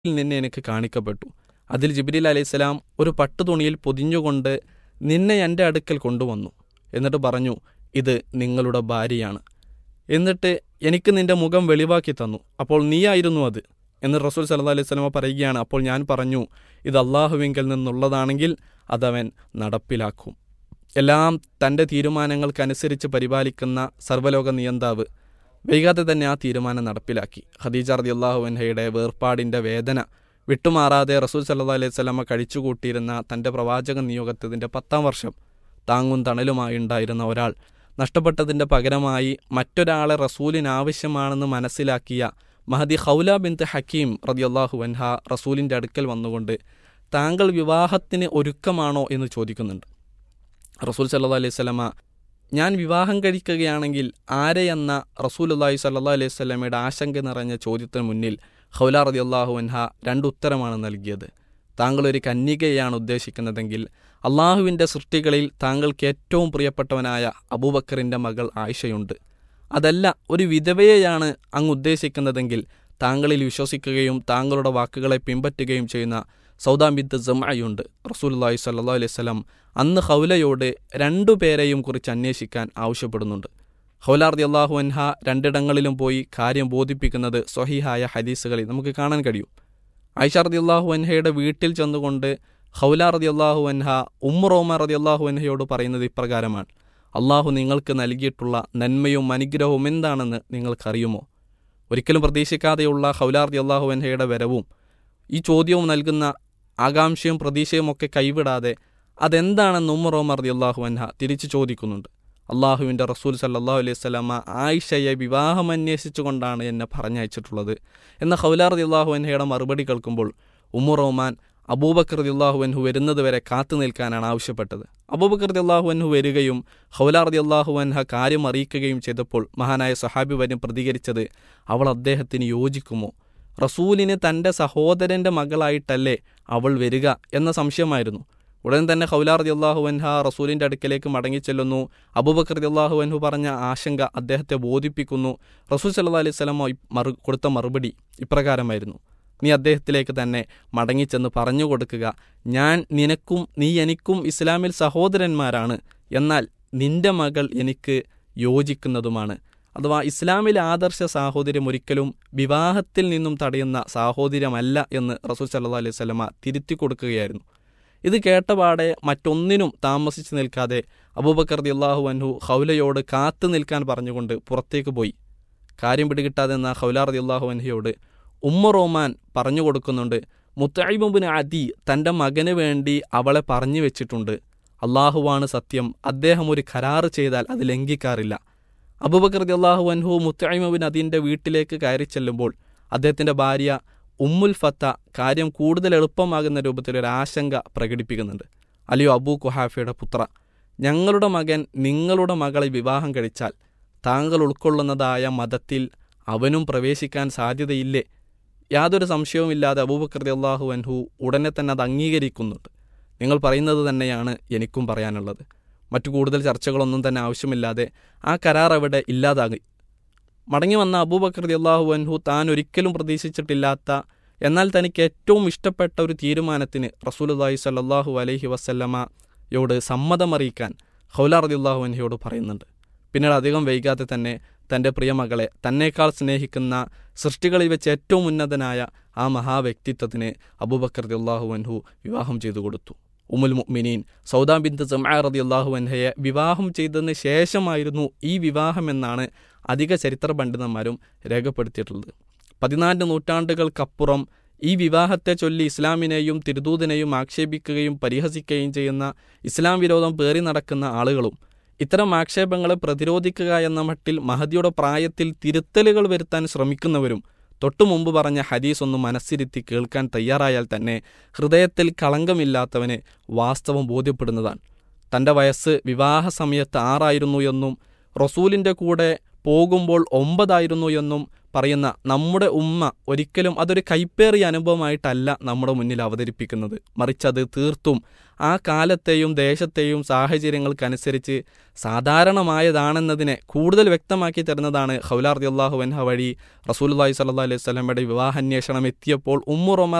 നിന്നെ എനിക്ക് കാണിക്കപ്പെട്ടു അതിൽ ജിബ്രീൽ അലൈഹിസ്സലാം ഒരു പട്ടുതുണിയിൽ പൊതിഞ്ഞുകൊണ്ട് നിന്നെ എൻ്റെ അടുക്കൽ കൊണ്ടുവന്നു എന്നിട്ട് പറഞ്ഞു ഇത് നിങ്ങളുടെ ഭാര്യയാണ് എന്നിട്ട് എനിക്ക് നിന്റെ മുഖം വെളിവാക്കി തന്നു അപ്പോൾ നീയായിരുന്നു അത് എന്ന് റസൂൽ സല്ലല്ലാഹു അലൈഹി വസല്ലമ പറയുകയാണ് അപ്പോൾ ഞാൻ പറഞ്ഞു ഇത് അള്ളാഹുവിങ്കിൽ നിന്നുള്ളതാണെങ്കിൽ അതവൻ നടപ്പിലാക്കും എല്ലാം തൻ്റെ തീരുമാനങ്ങൾക്കനുസരിച്ച് പരിപാലിക്കുന്ന സർവ്വലോക നിയന്താവ് വൈകാതെ തന്നെ ആ തീരുമാനം നടപ്പിലാക്കി ഖദീജ റതി അൻഹയുടെ വേർപാടിൻ്റെ വേദന വിട്ടുമാറാതെ റസൂൽ സല്ലല്ലാഹു അലൈഹി വസല്ലമ കഴിച്ചുകൂട്ടിയിരുന്ന തൻ്റെ പ്രവാചക നിയോഗത്തിൻ്റെ പത്താം വർഷം താങ്ങും തണലുമായി ഉണ്ടായിരുന്ന ഒരാൾ നഷ്ടപ്പെട്ടതിൻ്റെ പകരമായി മറ്റൊരാളെ റസൂലിന് ആവശ്യമാണെന്ന് മനസ്സിലാക്കിയ മഹദി ഖൗല ബിന്ത് ഹക്കീം റതിയല്ലാഹു അൻഹ റസൂലിൻ്റെ അടുക്കൽ വന്നുകൊണ്ട് താങ്കൾ വിവാഹത്തിന് ഒരുക്കമാണോ എന്ന് ചോദിക്കുന്നുണ്ട് റസൂൽ സല്ലാ അലൈഹി സ്വലമ ഞാൻ വിവാഹം കഴിക്കുകയാണെങ്കിൽ ആരെയെന്ന റസൂൽ അള്ളാഹി സല്ലാ അലൈഹി സ്വലമയുടെ ആശങ്ക നിറഞ്ഞ ചോദ്യത്തിന് മുന്നിൽ ഖൗല റതി അള്ളാഹു അൻഹ രണ്ടുത്തരമാണ് നൽകിയത് താങ്കൾ ഒരു കന്യകയാണ് ഉദ്ദേശിക്കുന്നതെങ്കിൽ അള്ളാഹുവിൻ്റെ സൃഷ്ടികളിൽ താങ്കൾക്ക് ഏറ്റവും പ്രിയപ്പെട്ടവനായ അബൂബക്കറിൻ്റെ മകൾ ആയിഷയുണ്ട് അതല്ല ഒരു വിധവയെയാണ് അങ്ങ് ഉദ്ദേശിക്കുന്നതെങ്കിൽ താങ്കളിൽ വിശ്വസിക്കുകയും താങ്കളുടെ വാക്കുകളെ പിൻപറ്റുകയും ചെയ്യുന്ന സൗദാബിദ് ജമായുണ്ട് റസൂലുല്ലാഹി സല്ലാ അലൈഹി സ്വലം അന്ന് ഹൗലയോട് രണ്ടു പേരെയും കുറിച്ച് അന്വേഷിക്കാൻ ആവശ്യപ്പെടുന്നുണ്ട് ഹൗലാർദി അള്ളാഹു അൻഹ രണ്ടിടങ്ങളിലും പോയി കാര്യം ബോധിപ്പിക്കുന്നത് സ്വഹിഹായ ഹദീസുകളിൽ നമുക്ക് കാണാൻ കഴിയും ഐഷാർദി അള്ളാഹു അൻഹയുടെ വീട്ടിൽ ചെന്നുകൊണ്ട് ഹൗലാർദി അള്ളാഹു അൻഹ ഉമ്മുറോമ റതി അള്ളാഹു അൻഹയോട് പറയുന്നത് ഇപ്രകാരമാണ് അള്ളാഹു നിങ്ങൾക്ക് നൽകിയിട്ടുള്ള നന്മയും അനുഗ്രഹവും എന്താണെന്ന് നിങ്ങൾക്കറിയുമോ ഒരിക്കലും പ്രതീക്ഷിക്കാതെയുള്ള ഹൗലാർദി അള്ളാഹു അൻഹയുടെ വരവും ഈ ചോദ്യവും നൽകുന്ന ആകാംക്ഷയും പ്രതീക്ഷയും ഒക്കെ കൈവിടാതെ അതെന്താണെന്ന് ഉമ്മറോമർ റതി അള്ളാഹു അൻഹ തിരിച്ചു ചോദിക്കുന്നുണ്ട് അള്ളാഹുവിൻ്റെ റസൂൽ സല്ലാഹു അലൈഹി സ്വലാമ ആയിഷയെ വിവാഹം അന്വേഷിച്ചുകൊണ്ടാണ് എന്നെ പറഞ്ഞയച്ചിട്ടുള്ളത് എന്ന ഹൗലാർ റതി അള്ളാഹു അൻഹയുടെ മറുപടി കേൾക്കുമ്പോൾ ഉമ്മുറോമാൻ അബൂബക്കർ റതി അള്ളാഹു അൻഹു വരുന്നത് വരെ കാത്തു നിൽക്കാനാണ് ആവശ്യപ്പെട്ടത് അബൂബക്കർ റതി അള്ളാഹു അൻഹു വരികയും ഹൗലാർ റതി അള്ളാഹു അൻഹ കാര്യം അറിയിക്കുകയും ചെയ്തപ്പോൾ മഹാനായ സഹാബി വരും പ്രതികരിച്ചത് അവൾ അദ്ദേഹത്തിന് യോജിക്കുമോ റസൂലിന് തൻ്റെ സഹോദരൻ്റെ മകളായിട്ടല്ലേ അവൾ വരിക എന്ന സംശയമായിരുന്നു ഉടൻ തന്നെ ഹൗലാർ റതി അള്ളാഹു അൻഹ റസൂലിൻ്റെ അടുക്കലേക്ക് മടങ്ങിച്ചെല്ലുന്നു അബൂബക്കർ റതി അള്ളാഹു അൻഹു പറഞ്ഞ ആശങ്ക അദ്ദേഹത്തെ ബോധിപ്പിക്കുന്നു റസൂൽ സല്ലാ അലൈഹി സ്വലമ മറു കൊടുത്ത മറുപടി ഇപ്രകാരമായിരുന്നു നീ അദ്ദേഹത്തിലേക്ക് തന്നെ മടങ്ങിച്ചെന്ന് പറഞ്ഞു കൊടുക്കുക ഞാൻ നിനക്കും നീ എനിക്കും ഇസ്ലാമിൽ സഹോദരന്മാരാണ് എന്നാൽ നിന്റെ മകൾ എനിക്ക് യോജിക്കുന്നതുമാണ് അഥവാ ഇസ്ലാമിലെ ആദർശ സാഹോദര്യം ഒരിക്കലും വിവാഹത്തിൽ നിന്നും തടയുന്ന സാഹോദര്യമല്ല എന്ന് റസൂൽ സല്ലാ അലൈഹി സ്വലമ തിരുത്തി കൊടുക്കുകയായിരുന്നു ഇത് കേട്ടപാടെ മറ്റൊന്നിനും താമസിച്ചു നിൽക്കാതെ അബൂബക്കർ അള്ളാഹു അൻഹു ഹൗലയോട് കാത്തു നിൽക്കാൻ പറഞ്ഞുകൊണ്ട് പുറത്തേക്ക് പോയി കാര്യം പിടികിട്ടാതെ എന്ന ഹൗലാർ അള്ളാഹു അൻഹയോട് ഉമ്മ റോമാൻ പറഞ്ഞു കൊടുക്കുന്നുണ്ട് മുത്തൈബുബിന് അതി തൻ്റെ മകന് വേണ്ടി അവളെ പറഞ്ഞു വെച്ചിട്ടുണ്ട് അള്ളാഹുവാണ് സത്യം അദ്ദേഹം ഒരു കരാറ് ചെയ്താൽ അത് ലംഘിക്കാറില്ല അബുബക്കർ അള്ളാഹു അൻഹു മുത്തൈമബിൻ അതിൻ്റെ വീട്ടിലേക്ക് കയറി ചെല്ലുമ്പോൾ അദ്ദേഹത്തിൻ്റെ ഭാര്യ ഉമ്മുൽ ഫത്ത കാര്യം കൂടുതൽ എളുപ്പമാകുന്ന രൂപത്തിൽ ഒരു ആശങ്ക പ്രകടിപ്പിക്കുന്നുണ്ട് അലിയോ അബൂ കുഹാഫയുടെ പുത്ര ഞങ്ങളുടെ മകൻ നിങ്ങളുടെ മകളെ വിവാഹം കഴിച്ചാൽ താങ്കൾ ഉൾക്കൊള്ളുന്നതായ മതത്തിൽ അവനും പ്രവേശിക്കാൻ സാധ്യതയില്ലേ യാതൊരു സംശയവുമില്ലാതെ അബൂബക്കർ അള്ളാഹു അൻഹു ഉടനെ തന്നെ അത് അംഗീകരിക്കുന്നുണ്ട് നിങ്ങൾ പറയുന്നത് തന്നെയാണ് എനിക്കും പറയാനുള്ളത് മറ്റു കൂടുതൽ ചർച്ചകളൊന്നും തന്നെ ആവശ്യമില്ലാതെ ആ കരാർ അവിടെ ഇല്ലാതാകി മടങ്ങി വന്ന അബൂബക്കർ അള്ളാഹു അൻഹു താൻ ഒരിക്കലും പ്രതീക്ഷിച്ചിട്ടില്ലാത്ത എന്നാൽ തനിക്ക് ഏറ്റവും ഇഷ്ടപ്പെട്ട ഒരു തീരുമാനത്തിന് റസൂലുല്ലാഹി സല്ലാഹു അലൈഹി വസല്ലമയോട് സമ്മതമറിയിക്കാൻ ഹൗല റദിയുള്ളാഹു അൻഹയോട് പറയുന്നുണ്ട് പിന്നീട് അധികം വൈകാതെ തന്നെ തൻ്റെ പ്രിയമകളെ തന്നേക്കാൾ സ്നേഹിക്കുന്ന സൃഷ്ടികളിൽ വെച്ച് ഏറ്റവും ഉന്നതനായ ആ മഹാവ്യക്തിത്വത്തിന് അബൂബക്കർ അള്ളാഹു അൻഹു വിവാഹം ചെയ്തു കൊടുത്തു ഉമുൽ മുഅ്മിനീൻ സൗദാ ബിന്ദു ജമാ റതി അള്ളാഹു അൻഹയെ വിവാഹം ചെയ്തതിന് ശേഷമായിരുന്നു ഈ വിവാഹമെന്നാണ് അധിക ചരിത്ര പണ്ഡിതന്മാരും രേഖപ്പെടുത്തിയിട്ടുള്ളത് പതിനാല് നൂറ്റാണ്ടുകൾക്കപ്പുറം ഈ വിവാഹത്തെ ചൊല്ലി ഇസ്ലാമിനെയും തിരുദൂതനെയും ആക്ഷേപിക്കുകയും പരിഹസിക്കുകയും ചെയ്യുന്ന ഇസ്ലാം വിരോധം പേറി നടക്കുന്ന ആളുകളും ഇത്തരം ആക്ഷേപങ്ങളെ പ്രതിരോധിക്കുക എന്ന മട്ടിൽ മഹദിയുടെ പ്രായത്തിൽ തിരുത്തലുകൾ വരുത്താൻ ശ്രമിക്കുന്നവരും തൊട്ടു മുമ്പ് പറഞ്ഞ ഹദീസ് ഒന്ന് മനസ്സിരുത്തി കേൾക്കാൻ തയ്യാറായാൽ തന്നെ ഹൃദയത്തിൽ കളങ്കമില്ലാത്തവന് വാസ്തവം ബോധ്യപ്പെടുന്നതാണ് തൻ്റെ വയസ്സ് വിവാഹ സമയത്ത് ആറായിരുന്നു എന്നും റസൂലിൻ്റെ കൂടെ പോകുമ്പോൾ ഒമ്പതായിരുന്നു എന്നും പറയുന്ന നമ്മുടെ ഉമ്മ ഒരിക്കലും അതൊരു കൈപ്പേറിയ അനുഭവമായിട്ടല്ല നമ്മുടെ മുന്നിൽ അവതരിപ്പിക്കുന്നത് മറിച്ച് അത് തീർത്തും ആ കാലത്തെയും ദേശത്തെയും സാഹചര്യങ്ങൾക്കനുസരിച്ച് സാധാരണമായതാണെന്നതിനെ കൂടുതൽ വ്യക്തമാക്കി തരുന്നതാണ് ഹൗലാർദി അള്ളാഹു വൻഹ വഴി റസൂലുല്ലാഹി സല്ലാ അലൈഹി സ്വലമയുടെ വിവാഹാന്വേഷണം എത്തിയപ്പോൾ ഉമ്മുർ ഒമർ